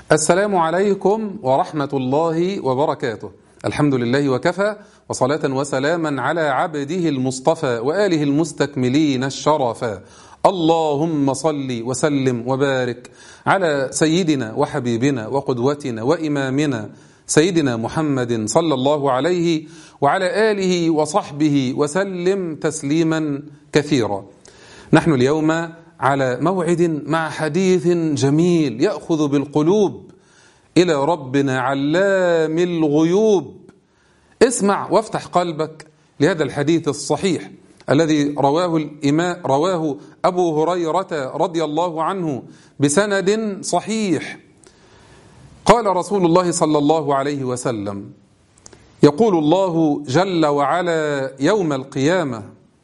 السلام عليكم ورحمة الله وبركاته الحمد لله وكفى وصلاة وسلاما على عبده المصطفى وآله المستكملين الشرفا اللهم صل وسلم وبارك على سيدنا وحبيبنا وقدوتنا وإمامنا سيدنا محمد صلى الله عليه وعلى آله وصحبه وسلم تسليما كثيرا نحن اليوم على موعد مع حديث جميل يأخذ بالقلوب إلى ربنا علام الغيوب اسمع وافتح قلبك لهذا الحديث الصحيح الذي رواه الإماء رواه أبو هريرة رضي الله عنه بسند صحيح قال رسول الله صلى الله عليه وسلم يقول الله جل وعلا يوم القيامة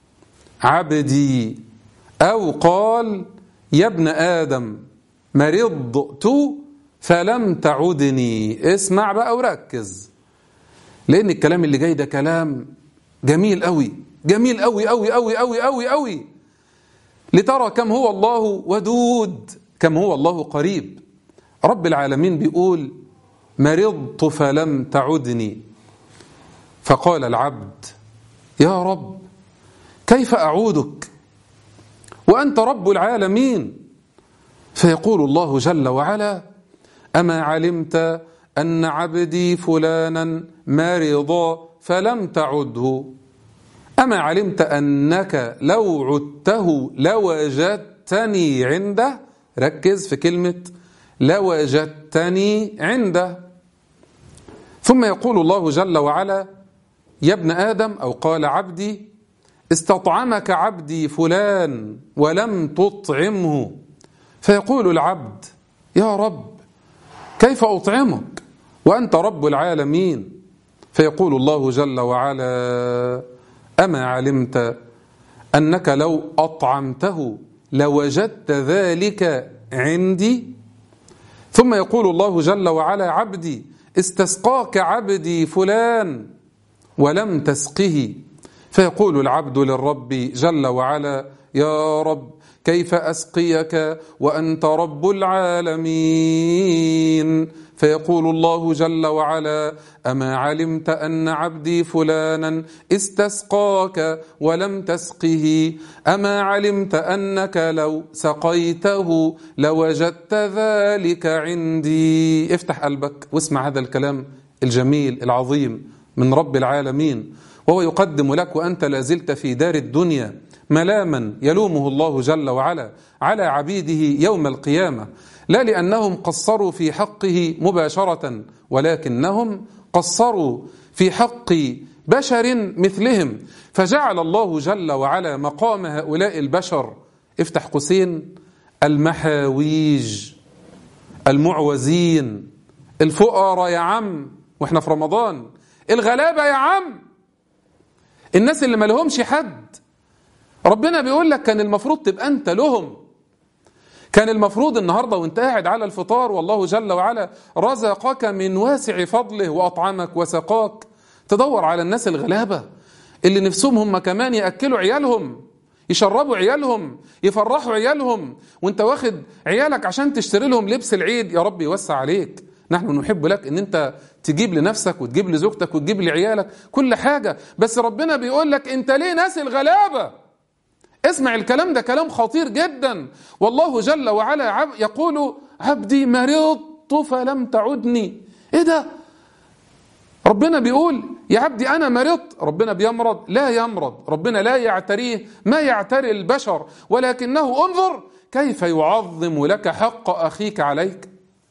عبدي أو قال يا ابن آدم مرضت فلم تعدني اسمع بقى وركز لأن الكلام اللي جاي ده كلام جميل قوي جميل قوي قوي قوي قوي قوي قوي لترى كم هو الله ودود كم هو الله قريب رب العالمين بيقول مرضت فلم تعدني فقال العبد يا رب كيف أعودك وأنت رب العالمين فيقول الله جل وعلا أما علمت أن عبدي فلانا مرض فلم تعده أما علمت أنك لو عدته لوجدتني عنده ركز في كلمة لوجدتني عنده ثم يقول الله جل وعلا يا ابن آدم أو قال عبدي استطعمك عبدي فلان ولم تطعمه فيقول العبد يا رب كيف أطعمك وأنت رب العالمين فيقول الله جل وعلا أما علمت أنك لو أطعمته لوجدت ذلك عندي ثم يقول الله جل وعلا عبدي استسقاك عبدي فلان ولم تسقه فيقول العبد للرب جل وعلا يا رب كيف أسقيك وأنت رب العالمين فيقول الله جل وعلا أما علمت أن عبدي فلانا استسقاك ولم تسقه أما علمت أنك لو سقيته لوجدت ذلك عندي افتح قلبك واسمع هذا الكلام الجميل العظيم من رب العالمين وهو يقدم لك وأنت لازلت في دار الدنيا ملاما يلومه الله جل وعلا على عبيده يوم القيامة لا لأنهم قصروا في حقه مباشرة ولكنهم قصروا في حق بشر مثلهم فجعل الله جل وعلا مقام هؤلاء البشر افتح قوسين المحاويج المعوزين الفقراء يا عم واحنا في رمضان الغلابة يا عم الناس اللي ما لهمش حد ربنا بيقول لك كان المفروض تبقى انت لهم كان المفروض النهارده وانت قاعد على الفطار والله جل وعلا رزقك من واسع فضله واطعمك وسقاك تدور على الناس الغلابه اللي نفسهم هم كمان ياكلوا عيالهم يشربوا عيالهم يفرحوا عيالهم وانت واخد عيالك عشان تشتري لهم لبس العيد يا رب يوسع عليك نحن نحب لك ان انت تجيب لنفسك وتجيب لزوجتك وتجيب لعيالك كل حاجه بس ربنا بيقول لك انت ليه ناس الغلابه اسمع الكلام ده كلام خطير جدا والله جل وعلا عب يقول عبدي مرضت فلم تعدني ايه ده ربنا بيقول يا عبدي انا مرضت ربنا بيمرض لا يمرض ربنا لا يعتريه ما يعتري البشر ولكنه انظر كيف يعظم لك حق اخيك عليك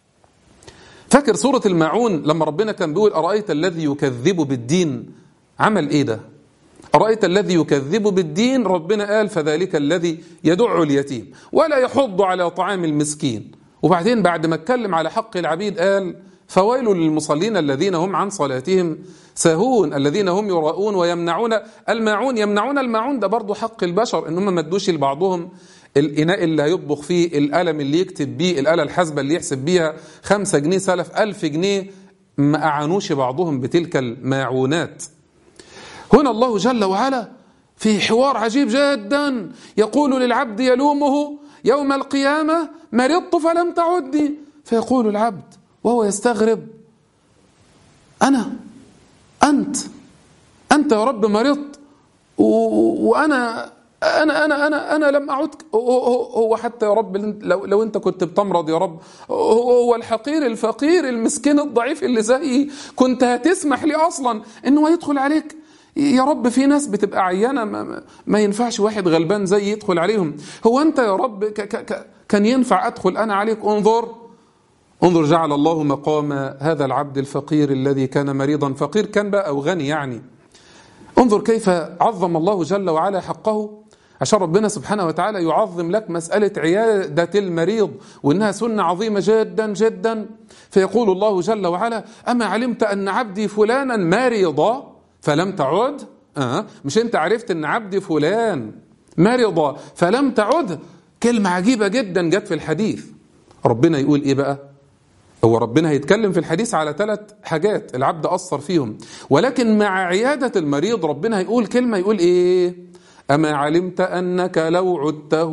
فاكر سورة الماعون لما ربنا كان بيقول أرأيت الذي يكذب بالدين عمل إيه ده أرأيت الذي يكذب بالدين ربنا قال فذلك الذي يدع اليتيم ولا يحض على طعام المسكين وبعدين بعد ما اتكلم على حق العبيد قال فويل للمصلين الذين هم عن صلاتهم ساهون الذين هم يراؤون ويمنعون الماعون يمنعون الماعون ده برضه حق البشر ان هم ما ادوش لبعضهم الإناء اللي هيطبخ فيه القلم اللي يكتب بيه الآلة الحاسبة اللي يحسب بيها خمسة جنيه سلف ألف جنيه ما أعانوش بعضهم بتلك الماعونات هنا الله جل وعلا في حوار عجيب جدا يقول للعبد يلومه يوم القيامة مرضت فلم تعدني فيقول العبد وهو يستغرب أنا أنت أنت يا رب مرضت وأنا أنا أنا أنا أنا لم أعد هو حتى يا رب لو لو أنت كنت بتمرض يا رب هو الحقير الفقير المسكين الضعيف اللي زيي كنت هتسمح لي أصلا إنه يدخل عليك يا رب في ناس بتبقى عيانة ما, ما ينفعش واحد غلبان زي يدخل عليهم هو أنت يا رب ك ك كان ينفع أدخل أنا عليك انظر انظر جعل الله مقام هذا العبد الفقير الذي كان مريضا فقير كان بقى أو غني يعني انظر كيف عظم الله جل وعلا حقه عشان ربنا سبحانه وتعالى يعظم لك مسألة عيادة المريض وإنها سنة عظيمة جدا جدا فيقول الله جل وعلا أما علمت أن عبدي فلانا مريضا فلم تعد أه مش أنت عرفت أن عبدي فلان مرض فلم تعد كلمة عجيبة جدا جت في الحديث ربنا يقول إيه بقى هو ربنا هيتكلم في الحديث على ثلاث حاجات العبد أثر فيهم ولكن مع عيادة المريض ربنا هيقول كلمة يقول إيه أما علمت أنك لو عدته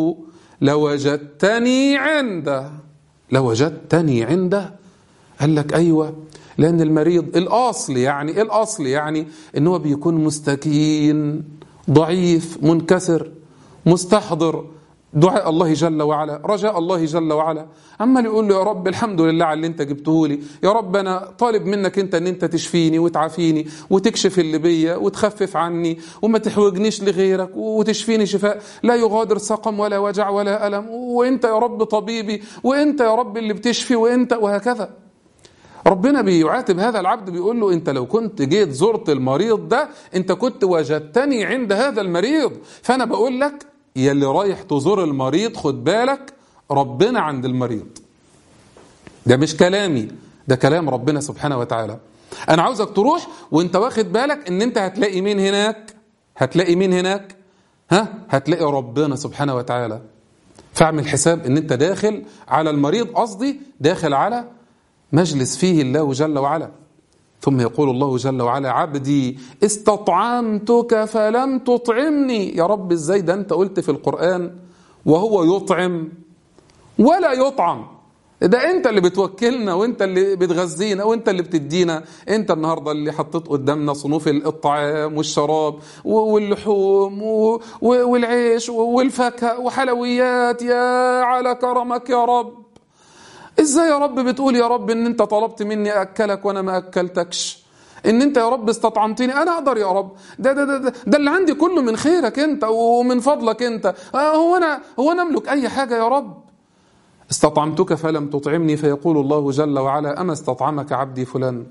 لوجدتني عنده لوجدتني عنده قال لك أيوة لأن المريض الأصل يعني إيه الأصل يعني إن هو بيكون مستكين ضعيف منكسر مستحضر دعاء الله جل وعلا رجاء الله جل وعلا عمال يقول له يا رب الحمد لله على اللي انت جبته لي يا رب انا طالب منك انت ان انت تشفيني وتعافيني وتكشف اللي بيا وتخفف عني وما تحوجنيش لغيرك وتشفيني شفاء لا يغادر سقم ولا وجع ولا الم وانت يا رب طبيبي وانت يا رب اللي بتشفي وانت وهكذا ربنا بيعاتب هذا العبد بيقول له انت لو كنت جيت زرت المريض ده انت كنت وجدتني عند هذا المريض فانا بقول لك يا اللي رايح تزور المريض خد بالك ربنا عند المريض ده مش كلامي ده كلام ربنا سبحانه وتعالى انا عاوزك تروح وانت واخد بالك ان انت هتلاقي مين هناك هتلاقي مين هناك ها هتلاقي ربنا سبحانه وتعالى فاعمل حساب ان انت داخل على المريض قصدي داخل على مجلس فيه الله جل وعلا ثم يقول الله جل وعلا عبدي استطعمتك فلم تطعمني يا رب ازاي ده انت قلت في القرآن وهو يطعم ولا يطعم ده انت اللي بتوكلنا وانت اللي بتغذينا وانت اللي بتدينا انت النهارده اللي حطيت قدامنا صنوف الطعام والشراب واللحوم والعيش والفاكهه وحلويات يا على كرمك يا رب ازاي يا رب بتقول يا رب ان انت طلبت مني اكلك وانا ما اكلتكش ان انت يا رب استطعمتني انا اقدر يا رب ده ده ده ده اللي عندي كله من خيرك انت ومن فضلك انت هو انا هو انا املك اي حاجه يا رب استطعمتك فلم تطعمني فيقول الله جل وعلا اما استطعمك عبدي فلان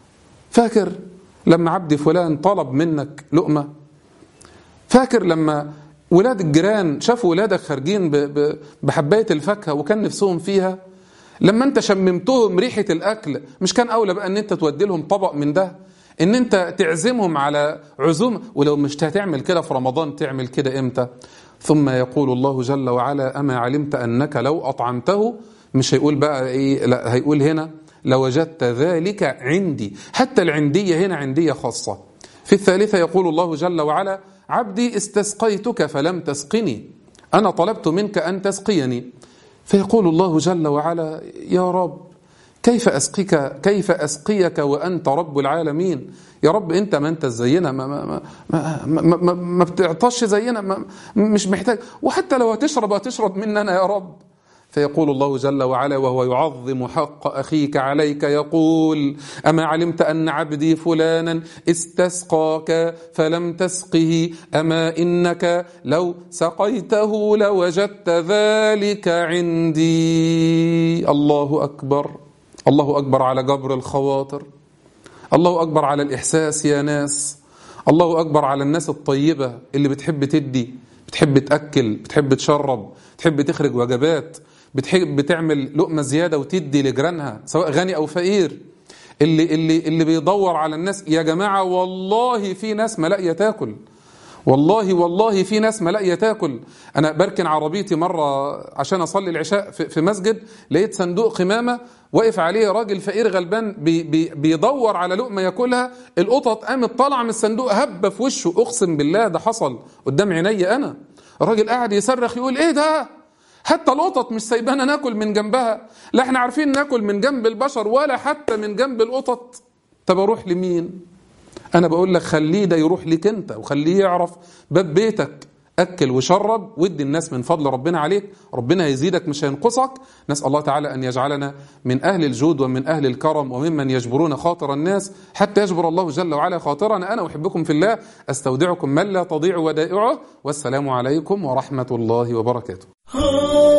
فاكر لما عبدي فلان طلب منك لقمه فاكر لما ولاد الجيران شافوا ولادك خارجين بحبايه الفاكهه وكان نفسهم فيها لما انت شممتهم ريحة الأكل مش كان أولى بقى ان انت تودي لهم طبق من ده ان انت تعزمهم على عزومة ولو مش هتعمل كده في رمضان تعمل كده امتى ثم يقول الله جل وعلا أما علمت أنك لو أطعمته مش هيقول بقى إيه لا هيقول هنا لوجدت ذلك عندي حتى العندية هنا عندية خاصة في الثالثة يقول الله جل وعلا عبدي استسقيتك فلم تسقني أنا طلبت منك أن تسقيني فيقول الله جل وعلا يا رب كيف أسقيك كيف أسقيك وأنت رب العالمين يا رب أنت ما أنت زينا ما, ما, ما, ما, ما, ما, ما بتعطش زينا ما مش محتاج وحتى لو هتشرب هتشرب مننا يا رب فيقول الله جل وعلا وهو يعظم حق أخيك عليك يقول أما علمت أن عبدي فلانا استسقاك فلم تسقه أما إنك لو سقيته لوجدت ذلك عندي الله أكبر الله أكبر على جبر الخواطر الله أكبر على الإحساس يا ناس الله أكبر على الناس الطيبة اللي بتحب تدي بتحب تأكل بتحب تشرب بتحب تخرج وجبات بتحب بتعمل لقمه زياده وتدي لجيرانها سواء غني او فقير اللي اللي اللي بيدور على الناس يا جماعه والله في ناس ملاقيه تاكل والله والله في ناس ملاقيه تاكل انا بركن عربيتي مره عشان اصلي العشاء في مسجد لقيت صندوق قمامه واقف عليه راجل فقير غلبان بي بي بيدور على لقمه ياكلها القطط قامت طالعه من الصندوق هبه في وشه اقسم بالله ده حصل قدام عيني انا الراجل قاعد يصرخ يقول ايه ده حتى القطط مش سايبانا ناكل من جنبها لا احنا عارفين ناكل من جنب البشر ولا حتى من جنب القطط طب اروح لمين انا بقول لك خليه ده يروح لك انت وخليه يعرف باب بيتك اكل وشرب ودي الناس من فضل ربنا عليك ربنا هيزيدك مش هينقصك نسال الله تعالى ان يجعلنا من اهل الجود ومن اهل الكرم وممن يجبرون خاطر الناس حتى يجبر الله جل وعلا خاطرنا انا احبكم في الله استودعكم من لا تضيع ودائعه والسلام عليكم ورحمه الله وبركاته